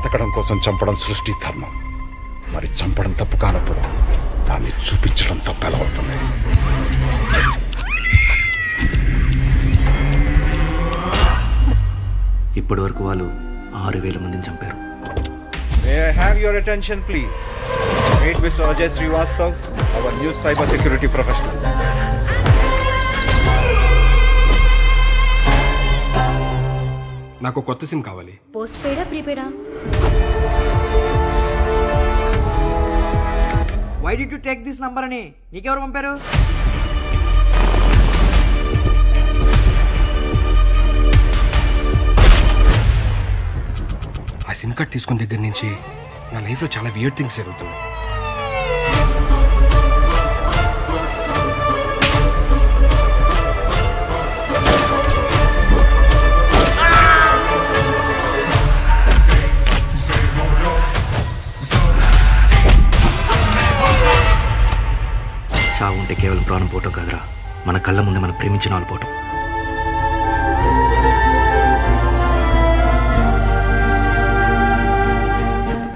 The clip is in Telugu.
బ్రతకడం కోసం చంపడం సృష్టి ధర్మం మరి చంపడం తప్పు కానప్పుడు దాన్ని చూపించడం తప్పు ఎలా అవుతుంది ఇప్పటి వరకు వాళ్ళు ఆరు వేల మందిని చంపారు May I have your attention, please? Meet Mr. Ajay Srivastav, our new cybersecurity professional. నాకు కొత్త సిమ్ కావాలి పోస్ట్ పెయిడా ప్రీపెయిడా why did to take this number అని నీకెవరు పంపారు ఆ సిమ్ కార్డ్ తీసుకున్న దగ్గర నుంచి నా లైఫ్లో చాలా వియర్ థింగ్స్ జరుగుతున్నాయి చావు ఉంటే కేవలం ప్రాణం పోవటం కాదురా మన కళ్ళ ముందే మనం ప్రేమించిన వాళ్ళు పోవటం